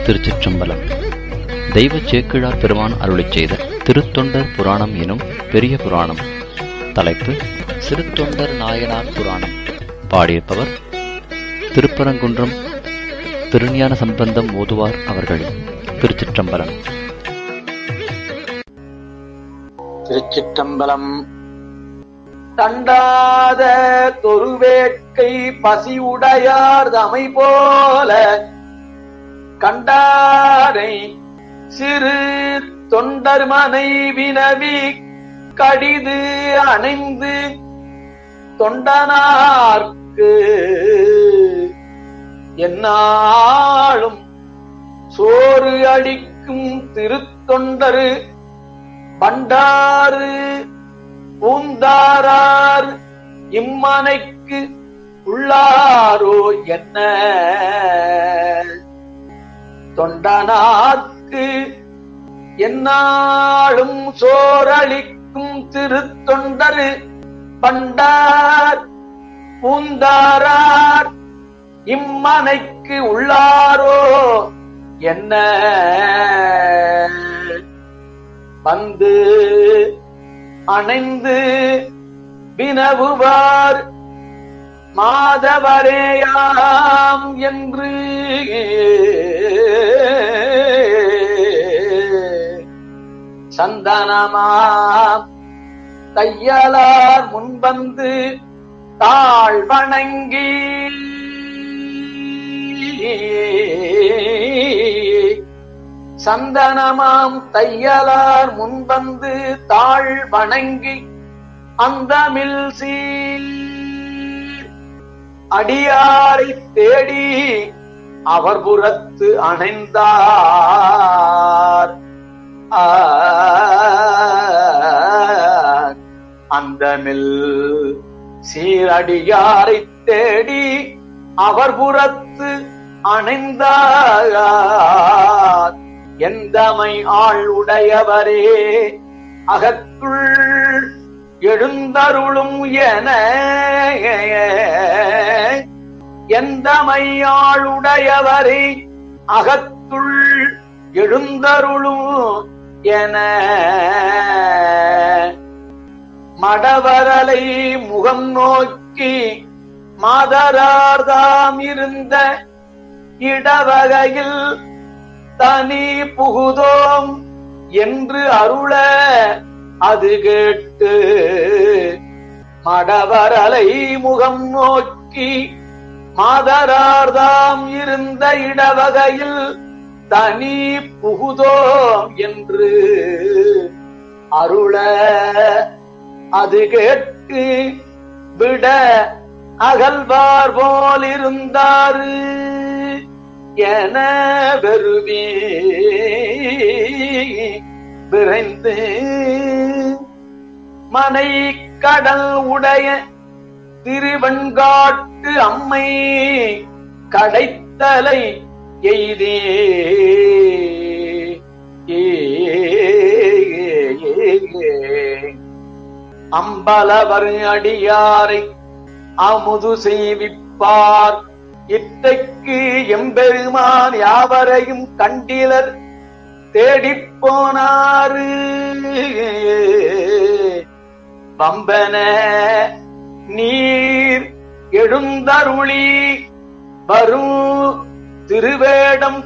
திருச்சிற்றம்பலம் தெய்வ சேக்கிழார் பெருமான் அருளிச் செய்த திருத்தொண்டர் புராணம் எனும் பெரிய புராணம் தலைப்பு சிறுத்தொண்டர் நாயனார் புராணம் பாடியிருப்பவர் திருப்பரங்குன்றம் திருஞான சம்பந்தம் ஓதுவார் அவர்கள் திருச்சிற்றம்பலம் திருச்சிற்றம்பலம் தண்டாத தொருவேட்கை பசி உடையார் தமை போல கண்டாரை சிறு தொண்டர் மனை வினவி கடிது அணைந்து தொண்டனார்க்கு என்னாலும் சோறு அடிக்கும் திருத்தொண்டரு பண்டாறு பூந்தாரார் இம்மனைக்கு உள்ளாரோ என்ன தொண்டனார்க்கு என்னாலும் சோரளிக்கும் திருத்தொண்டரு பண்டார் பூந்தாரார் இம்மனைக்கு உள்ளாரோ என்ன வந்து அணைந்து வினவுவார் மாதவரேயாம் என்று சந்தனமாம் தையலார் முன்வந்து தாழ் வணங்கி சந்தனமாம் தையலார் முன்வந்து தாழ் வணங்கி அந்தமில் சீர் அடியாரை தேடி அவர் புறத்து அணைந்தார் அந்தமில் சீரடியாரை தேடி அவர் புறத்து அணைந்தார் எந்தமை ஆள் உடையவரே அகத்துள் எழுந்தருளும் என எந்தமையாளுடையவரே அகத்துள் எழுந்தருளும் என மடவரலை முகம் நோக்கி மாதரார்தாம் இருந்த இடவகையில் தனி புகுதோம் என்று அருள அது கேட்டு மடவரலை முகம் நோக்கி மாதரார்தாம் இருந்த இடவகையில் தனி புகுதோம் என்று அருள அது கேட்டு விட அகல்வார் போல் இருந்தாரு என வெறுவி விரைந்து மனை கடல் உடைய திருவெண்காட்டு அம்மை கடைத்தலை எய்தே அம்பலவர் அடியாரை அமுது செய்விப்பார் இத்தைக்கு எம்பெருமான் யாவரையும் கண்டிலர் தேடிப் போனாரு வம்பன நீர் எழுந்தருளி வரும் திருவேடம்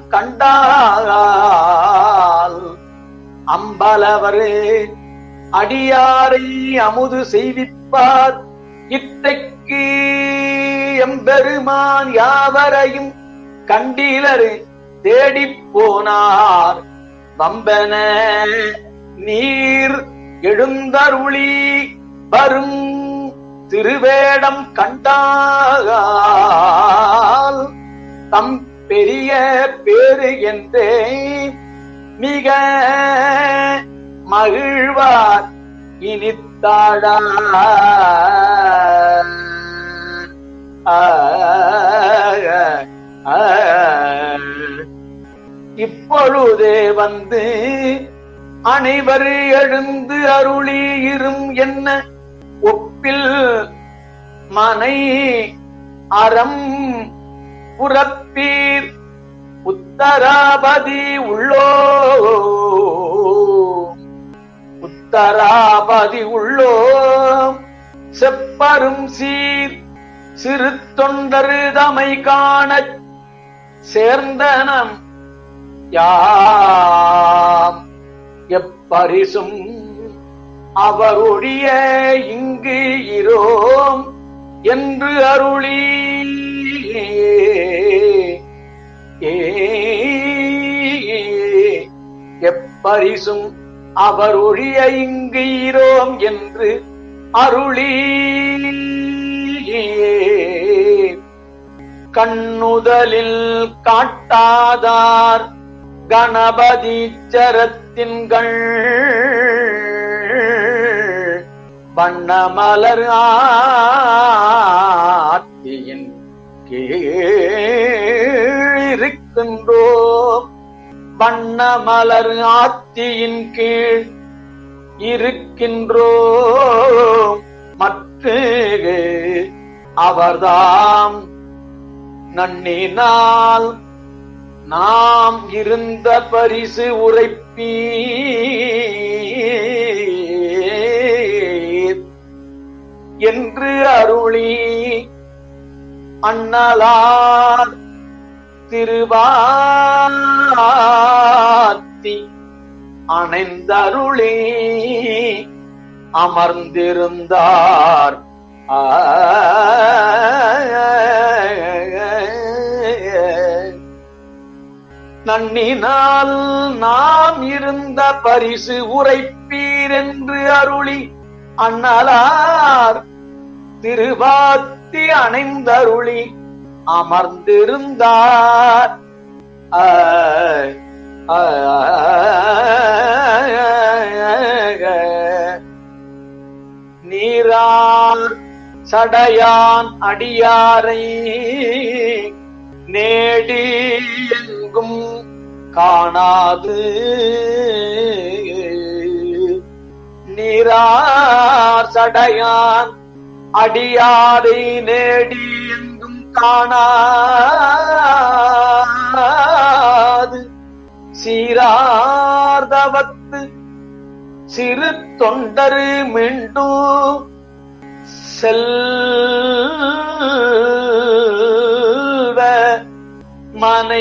கண்டால் அம்பலவர் அடியாரை அமுது செய்விப்பார் இத்தைக்கு எம்பெருமான் யாவரையும் கண்டீலர் தேடிப் போனார் வம்பன நீர் எழுந்தருளி வரும் திருவேடம் கண்டால் தம் பெரிய பேரு என்றே மிக மகிழ்வார் இனித்தாழா இப்பொழுதே வந்து அனைவர் எழுந்து அருளி இரும் என்ன ஒப்பில் மனை அறம் புறப்பீர் உத்தராபதி உள்ளோ உத்தராபதி உள்ளோ செப்பரும் சீர் சிறு தொண்டரு தமை காணச் சேர்ந்தனம் யாம் எப்பரிசும் அவருடைய இங்கு இரோம் என்று அருளி ஏ எப்பரிசும் அவருடைய இங்கு இரோம் என்று அருளி கண்ணுதலில் காட்டாதார் கணபதீச்சரத்தின்கள் வண்ணமலர் ஆத்தியின் கீழிருக்கின்றோம் வண்ணமலர் ஆத்தியின் கீழ் இருக்கின்றோம் மற்ற அவர்தாம் நன்னினால் நாம் இருந்த பரிசு உரைப்பீர் என்று அருளி அண்ணலார் திருவாத்தி அணைந்தருளி அமர்ந்திருந்தார் ஆ நன்னினால் நாம் இருந்த பரிசு உரைப்பீர் என்று அருளி அண்ணலார் திருவாத்தி அணைந்தருளி அமர்ந்திருந்தார் ஆ, ஆ, நீரார் சடையான் அடியாரை நேடி எங்கும் காணாது நீரார் சடையான் அடியாரை நேடி எங்கும் காணாது சீரார்தவத்து சிறு தொண்டரு மீண்டும் செல்வ மனை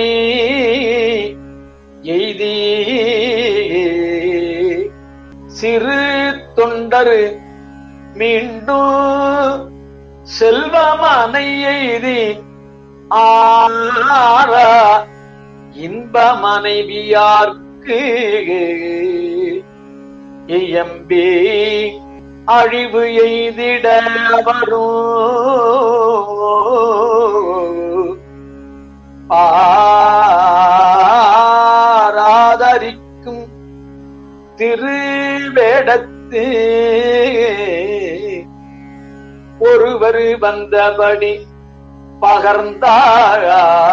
எய்தி சிறு தொண்டரு மீண்டும் செல்வமனை எய்தி ஆற இன்ப மனைவியார்க்கு இயம்பி அழிவு எய்திட வரும் ஆராதரிக்கும் திருவேடத்து ஒருவர் வந்தபடி பகர்ந்தார்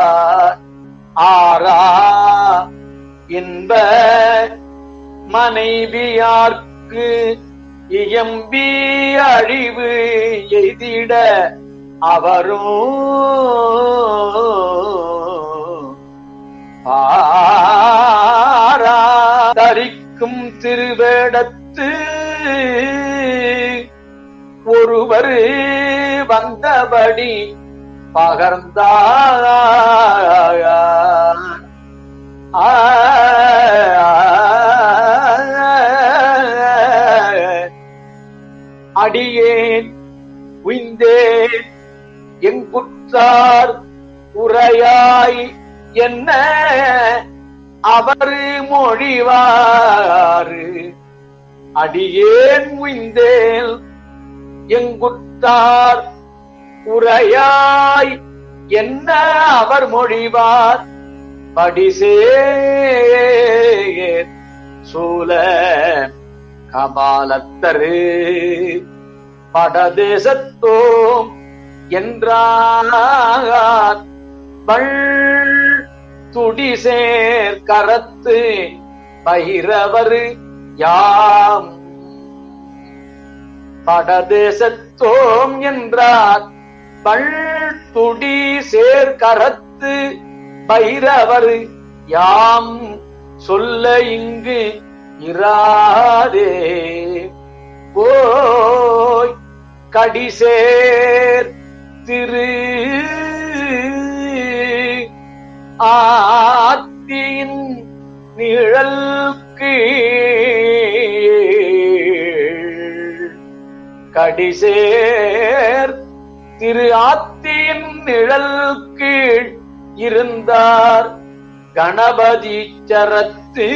ஆரா இன்ப மனைவியார்க்கு இயம்பி அழிவு எய்திட அவரும் ஆராதரிக்கும் திருவேடத்து ஒருவர் வந்தபடி பகர்ந்தார் ஆ அடியேன் உய்ந்தேன் எங்குற்றார் உரையாய் என்ன அவர் மொழிவாறு அடியேன் உய்ந்தேன் எங்குற்றார் உரையாய் என்ன அவர் மொழிவார் படிசேர் சூல கபாலத்தரு படதேசத்தோம் என்றார் வள் துடிசேர் கரத்து பயிரவர் யாம் படதேசத்தோம் என்றார் வள் துடி சேர் கரத்து பைரவர் யாம் சொல்ல இங்கு இராதே போய் கடிசேர் திரு ஆத்தியின் நிழல் கீழ் கடிசேர் திரு ஆத்தியின் நிழல் கீழ் இருந்தார் கணபதி சரத்து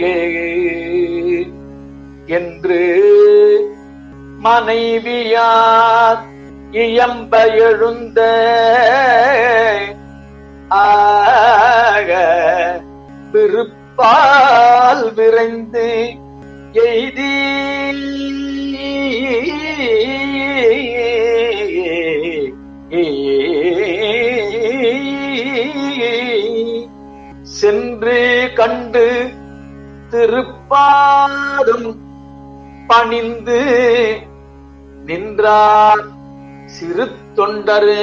என்று மனைவியார் இயம்ப எழுந்த ஆக விருப்பால் விரைந்து எய்தி சென்று கண்டு திருப்பாதம் பணிந்து நின்றார் சிறு தொண்டரு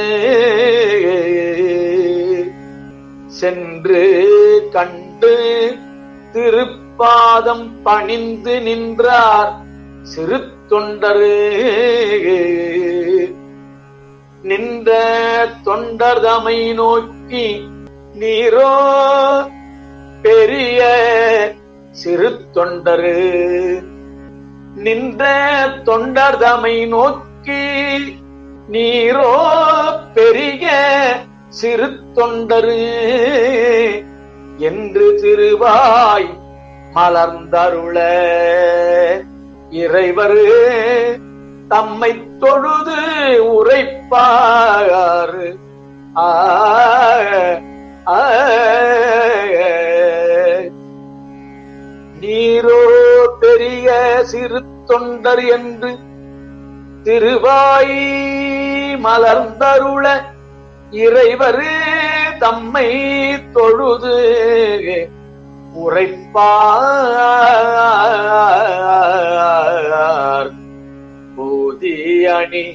சென்று கண்டு திருப்பாதம் பணிந்து நின்றார் சிறு தொண்டரு நின்ற தொண்டர்தமை நோக்கி நீரோ பெரிய சிறு தொண்டரு நின்ற தொண்டர்தமை நோக்கி நீரோ பெரிய சிறு தொண்டரு என்று திருவாய் மலர்ந்தருள இறைவர் தம்மை தொழுது உரைப்பார் ஆ ஆ நீரோ பெரிய சிறு தொண்டர் என்று திருவாய் மலர்ந்தருள இறைவர் தம்மை தொழுது உரைப்பார் போதி அணி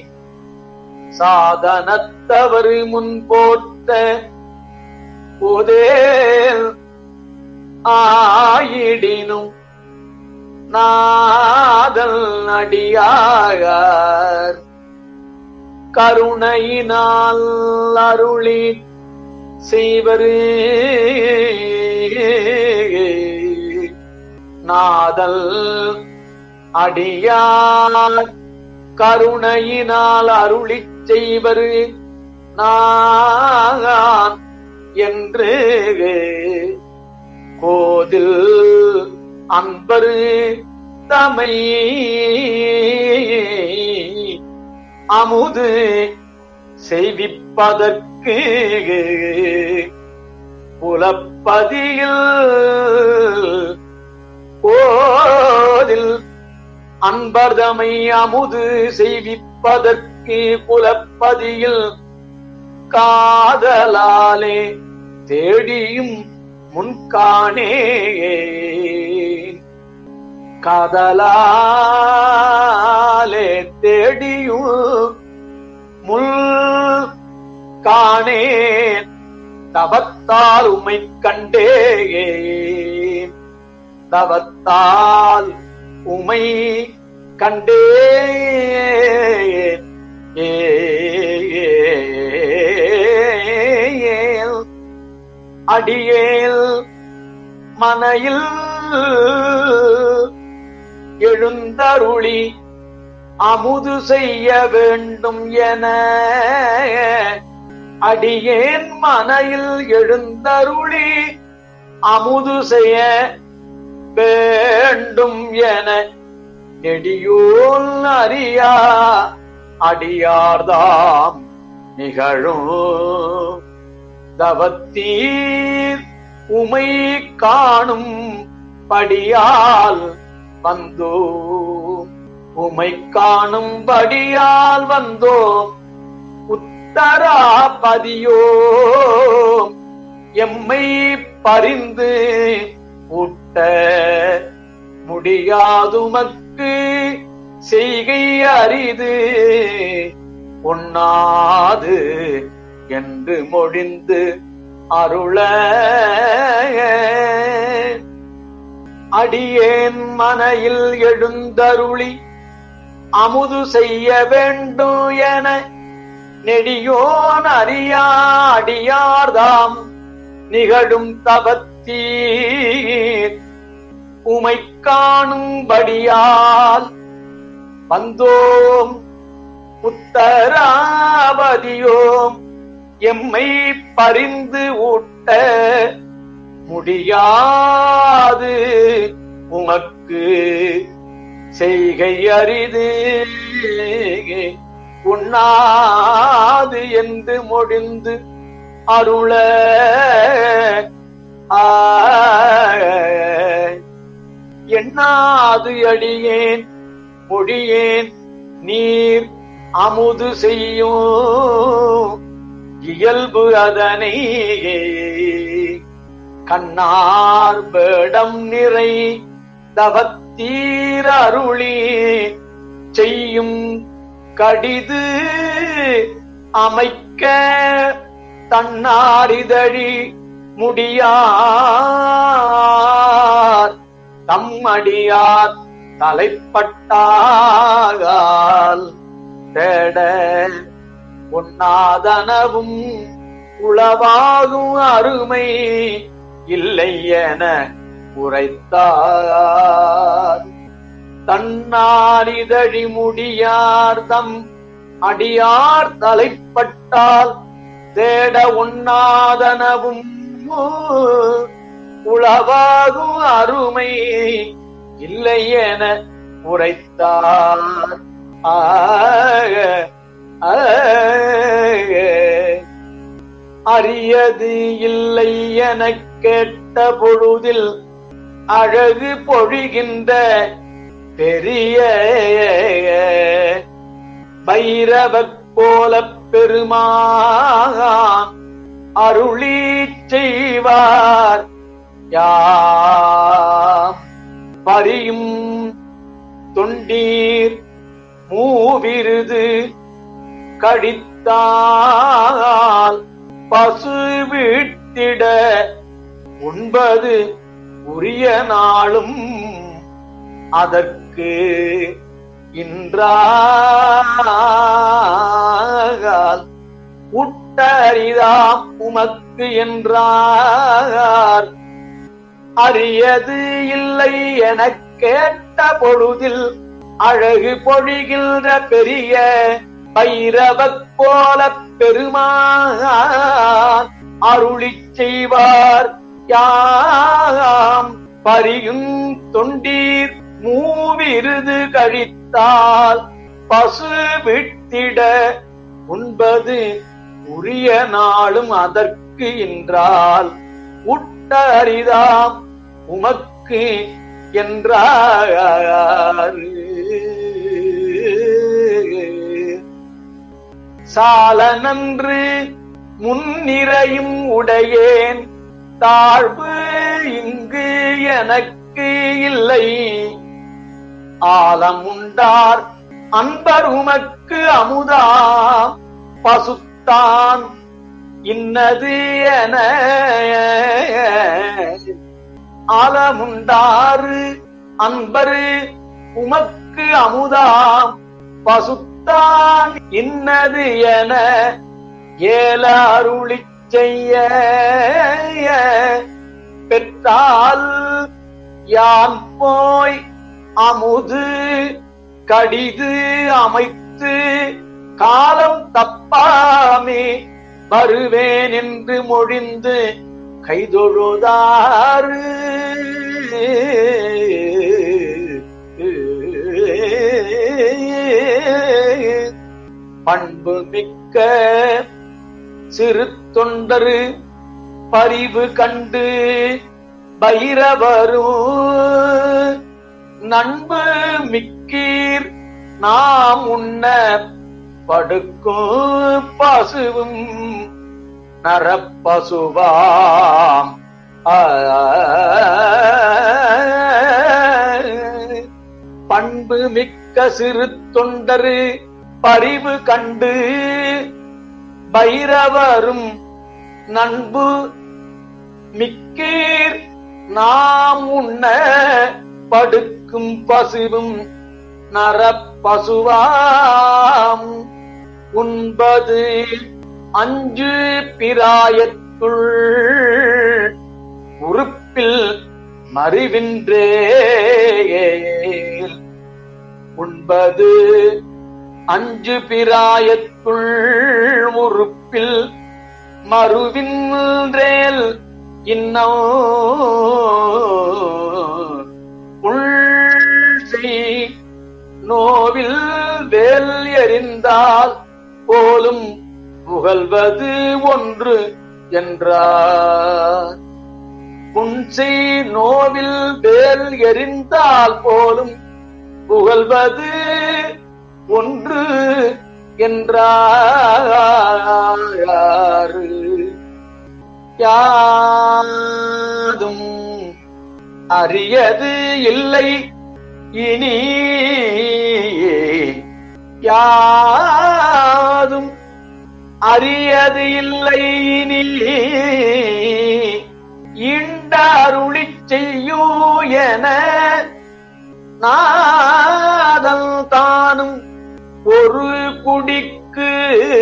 சாதனத்தவர் முன் போட்ட போதேல் ஆயிடினும் நாதல் அடியார் கருணையினால் அருளி செய்வரு நாதல் அடியார் கருணையினால் அருளிச் செய்வரு நான் என்று கோதில் அன்பரு தமை அமுது செய்விப்பதற்கு புலப்பதியில் கோதில் அன்பர்தமை அமுது செய்விப்பதற்கு புலப்பதியில் காதலாலே தேடியும் முன்காணே காதலாலே தேடியும் முள் காணேன் தவத்தால் உமை கண்டேன் தவத்தால் உமை கண்டே அடியேல் மனையில் எழுந்தருளி அமுது செய்ய வேண்டும் என அடியேன் மனையில் எழுந்தருளி அமுது செய்ய வேண்டும் என நெடியோல் அறியா அடியார்தாம் நிகழும் தவத்தீர் உமை காணும் படியால் வந்தோ உமை காணும் படியால் வந்தோம் உத்தராபதியோ எம்மை பரிந்து ஊட்ட முடியாதுமக்கு செய்கை அரிது உண்ணாது என்று மொழிந்து அருள அடியேன் மனையில் எழுந்தருளி அமுது செய்ய வேண்டும் என நெடியோன் அறியா அடியார்தாம் நிகழும் தவத்தீர் உமை காணும்படியால் வந்தோம் உத்தராபதியோம் எம்மை பரிந்து ஊட்ட முடியாது உமக்கு செய்கை அரிது உண்ணாது என்று முடிந்து அருள ஆ, எண்ணாது அடியேன் மொழியேன் நீர் அமுது செய்யும் இயல்பு அதனை கண்ணார் வேடம் நிறை தவத்தீர் அருளி செய்யும் கடிது அமைக்க தன்னாரிதழி முடியார் தம்மடியார் தலைப்பட்டாகால் தேட உண்ணாதனவும் உளவாகும் அருமை இல்லை என உரைத்தார் தன்னாரிதழி முடியார் தம் அடியார் தலைப்பட்டால் தேட உண்ணாதனவும் உளவாகும் அருமை இல்லை என உரைத்தார் ஆக, ஆக. அரியது இல்லை எனக் கேட்ட பொழுதில் அழகு பொழிகின்ற பெரிய பைரவப் போலப் பெருமான் அருளி செய்வார் யாம் பரியும் தொண்டீர் மூவிருது கடித்தால் பசு வீட்டிட உண்பது உரிய நாளும் அதற்கு இன்றாகால் உட்டரிதாம் உமக்கு என்றார் அரியது இல்லை எனக் கேட்ட பொழுதில் அழகு பொழிகின்ற பெரிய பைரவப் போல பெருமான் அருளிச் செய்வார் யாம் பரியும் தொண்டீர் மூவிருது கழித்தால் பசு விட்டிட உண்பது உரிய நாளும் அதற்கு என்றால் உட்ட அரிதாம் உமக்கு என்றார் சால நன்று முன்னிறையும் உடையேன் தாழ்வு இங்கு எனக்கு இல்லை ஆலம் உண்டார் அன்பர் உமக்கு அமுதாம் பசுத்தான் இன்னது என ஆலமுண்டாறு அன்பரு உமக்கு அமுதாம் பசுத்தான் இன்னது என ஏல அருளிச் செய்ய பெற்றால் யான் போய் அமுது கடிது அமைத்து காலம் தப்பாமே வருவேன் என்று மொழிந்து கைதொழுதாறு பண்பு மிக்க சிறு தொண்டரு பரிவு கண்டு பைரவரும் நண்பு மிக்கீர் நாம் உண்ண படுக்கும் பசுவும் நரப்பசுவாம் ஆ. பண்பு மிக்க சிறு தொண்டரு பரிவு கண்டு பைரவரும் நண்பு மிக்கீர் நாம் உண்ண படுக்கும் பசுவும் நரப்பசுவாம் உண்பது அஞ்சு பிராயத்துள் உறுப்பில் மறிவின்றே உண்பது அஞ்சு பிராயத்துள் உறுப்பில் மறுவின்றேல் இன்னும் உள்செய் நோவில் வேல் எறிந்தால் போலும் புகழ்வது ஒன்று என்றார் புன்சை நோவில் வேல் எறிந்தால் போலும் புகழ்வது ஒன்று என்றார் யாதும் அரியது இல்லை இனி யாதும் அரியது இல்லை இனி இண்டருளி செய்யும் என நாதல் தானும் ஒரு குடிக்கு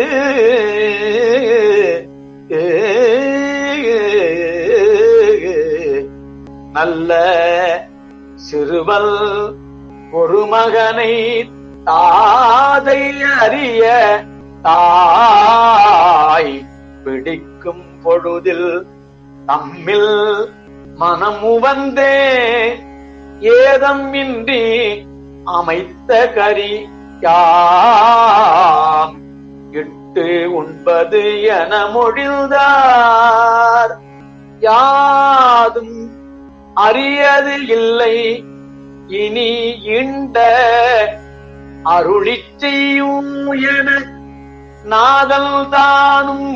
நல்ல சிறுவல் ஒரு மகனை தாதை அறிய தாய் பிடிக்கும் பொழுதில் தம்மில் மனம் உவந்தே ஏதம் இன்றி அமைத்த கரி யாம் இட்டு உண்பது என மொழிந்தார் யாதும் அறியது இல்லை இனி இண்ட அருளிச் செய்யும் என நாதல் தானும்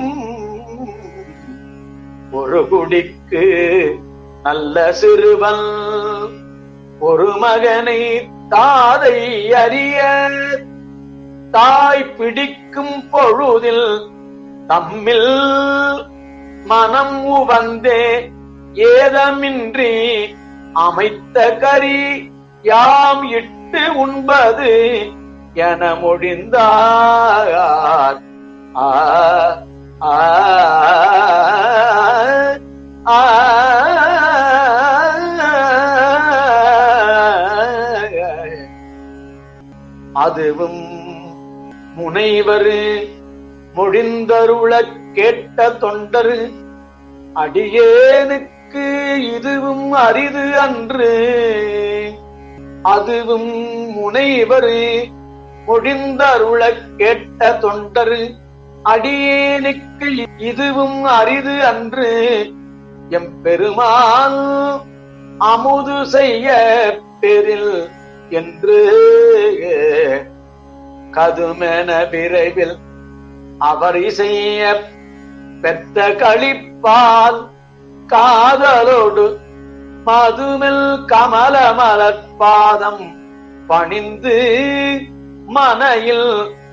ஒரு குடிக்கு நல்ல சிறுவன் ஒரு மகனை தாதை அறிய தாய் பிடிக்கும் பொழுதில் தம்மில் மனம் உவந்தே ஏதமின்றி அமைத்த கரி யாம் இட்டு உண்பது என முடிந்தார் ஆ ஆ ஆ அதுவும் முனைவரு முடிந்தருளக் கேட்ட தொண்டரு அடியேனுக்கு இதுவும் அரிது அன்று அதுவும் முனைவரு முடிந்தருளக் கேட்ட தொண்டரு அடியேனுக்கு இதுவும் அரிது அன்று எம் பெருமான் அமுது செய்ய பெரில் என்று கதுமென விரைவில் அவர் இசைய பெத்த களிப்பால் காதலோடு மதுமில் கமல மலர்பாதம் பணிந்து மனையில்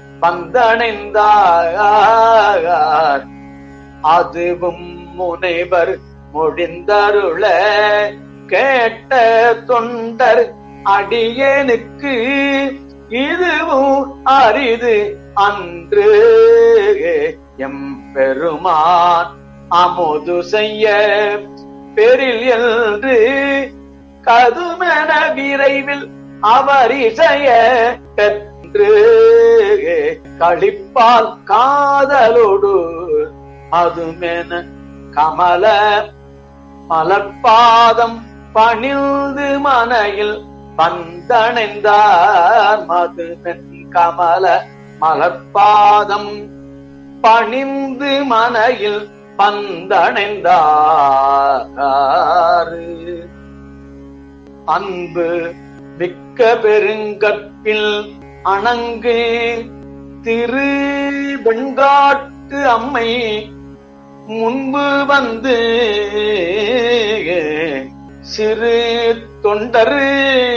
வந்தணைந்தார் அதுவும் முனைவர் முடிந்தருள கேட்ட தொண்டர் அடியேனுக்கு இதுவும் அரிது அன்று எம் பெருமான் அமுது செய்ய பெரில் என்று கதுமென விரைவில் அவர் இசைய பெற்று களிப்பால் காதலோடு அதுமென கமல மலர்பாதம் பணிந்து மனையில் வந்தணைந்தார் மதுமென் கமல மலர்பாதம் பணிந்து மனையில் பந்தணைந்தார் அன்பு மிக்க பெருங்கற்பில் அணங்கு திரு வெண்காட்டு அம்மை முன்பு வந்து சிறு தொண்டரு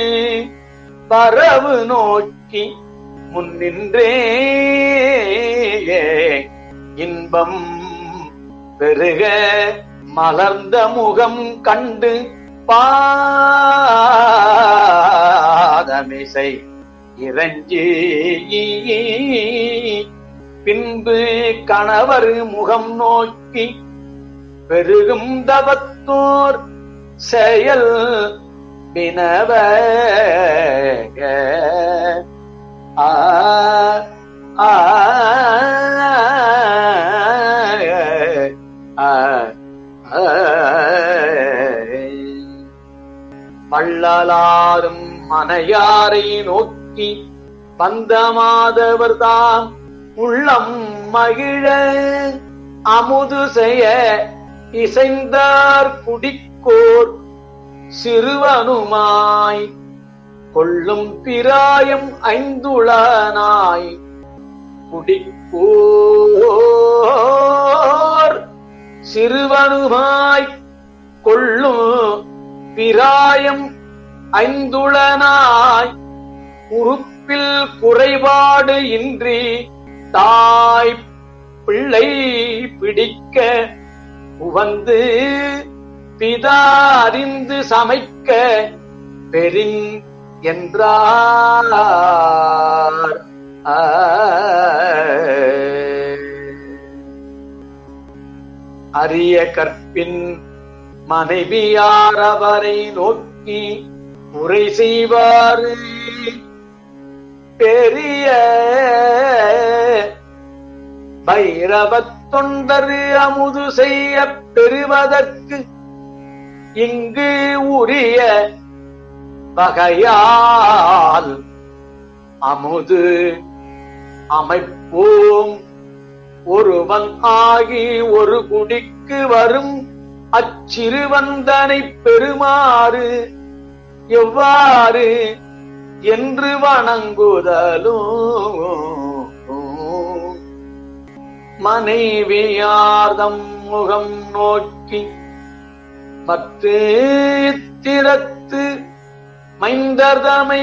பரவு நோக்கி முன்னின்றே இன்பம் பெருக மலர்ந்த முகம் கண்டு பாதமிசை இறஞ்சி பின்பு கணவர் முகம் நோக்கி பெருகும் தவத்தோர் செயல் வினவ ஆ ஆ ஆ வள்ளலாரும் மனையாரை நோக்கி பந்தமாதவர் தாம் உள்ளம் மகிழ அமுது செய்ய இசைந்தார் குடிக்கோர் சிறுவனுமாய் கொள்ளும் பிராயம் ஐந்துளனாய் குடிக்கோர் சிறுவனுமாய் கொள்ளும் பிராயம் ஐந்துளனாய் உறுப்பில் குறைபாடு இன்றி தாய் பிள்ளை பிடிக்க உவந்து பிதா அறிந்து சமைக்க பெரின் என்றார் ஆ. அரிய கற்பின் மனைவியார் அவரை நோக்கி உரை செய்வாரு பெரிய பைரவத் தொண்டரு அமுது செய்ய பெறுவதற்கு இங்கு உரிய வகையால் அமுது அமைப்போம் ஒருவன் ஆகி ஒரு குடிக்கு வரும் அச்சிறுவந்தனை பெறுமாறு எவ்வாறு என்று வணங்குதலும் மனைவியார்தம் முகம் நோக்கி மற்ற திறத்து மைந்தர்தமை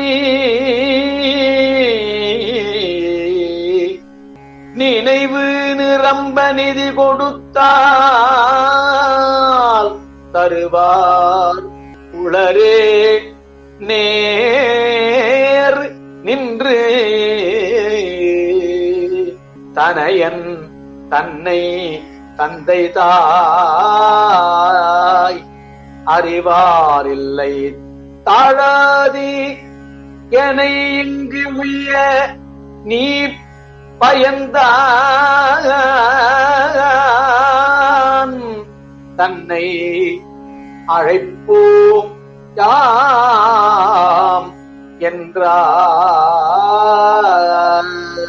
நினைவு நிரம்ப நிதி கொடுத்தால் தருவார் உளரே நேர் நின்று தனையன் தன்னை தந்தை தாய் அறிவாரில்லை தாழாதி என இங்கு உய்ய நீ பயந்தான் தன்னை அழைப்போம் யாம் என்றார்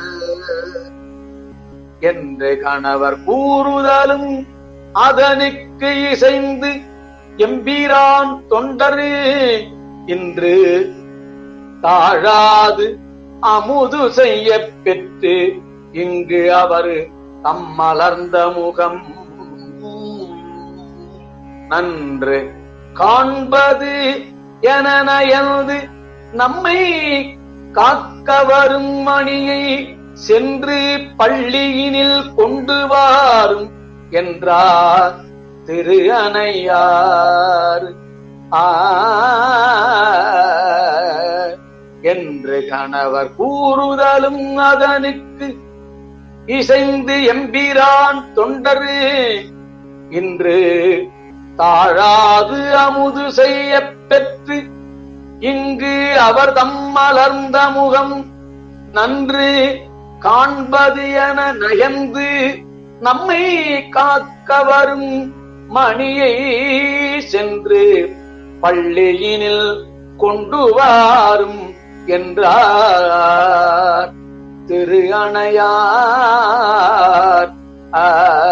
என்று கணவர் கூறுதலும் அதனுக்கு இசைந்து எம்பீரான் தொண்டரு இன்று தாழாது அமுது செய்ய பெற்று இங்கு அவர் தம் மலர்ந்த முகம் நன்று காண்பது என நயந்து நம்மை காக்க வரும் மணியை சென்று பள்ளியினில் கொண்டு வாரும் என்றார் திரு அணையார் ஆ என்று கணவர் கூறுதலும் அதனுக்கு இசைந்து எம்பிரான் தொண்டரு இன்று தாழாது அமுது செய்ய பெற்று இங்கு அவர் தம் மலர்ந்த முகம் நன்று காண்பது என நயந்து நம்மை காக்க வரும் மணியை சென்று பள்ளியினில் கொண்டு வாரும் என்றார் திரு அணையார் ஆ.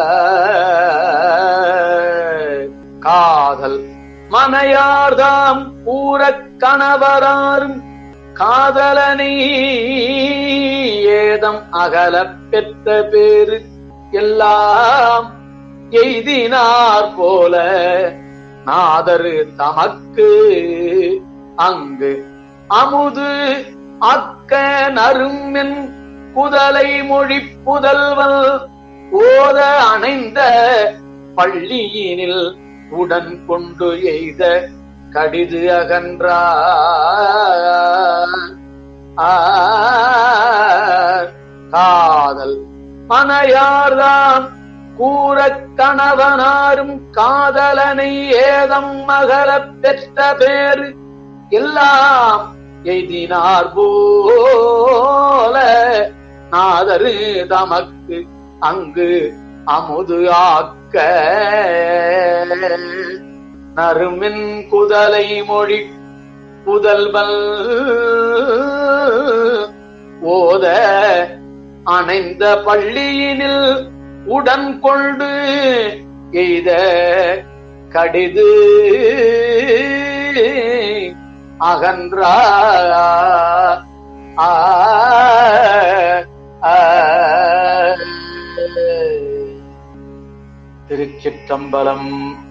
காதல் மனையார்தாம் கூறக் கணவராரும் காதலனை ஏதம் அகலப் பெற்ற பேரு எல்லாம் எய்தினார் போல நாதரு தமக்கு அங்கு அமுது அக்க நறுமென் குதலை மொழி புதல்வல் ஓத அணைந்த பள்ளியினில் உடன் கொண்டு எய்த கடிது அகன்றார் ஆர் காதல் மனையார்தாம் கூறக் கணவனாரும் காதலனை ஏதம் மகளப் பெற்ற பேரு எல்லாம் எய்தினார் போல நாதரு தமக்கு அங்கு அமுது ஆக்க நறுமின் குதலை மொழி புதல்வல் ஓத அணைந்த பள்ளியினில் உடன் கொண்டு எய்த கடிது அகன்றா ஆ ஆ. திருச்சிற்றம்பலம்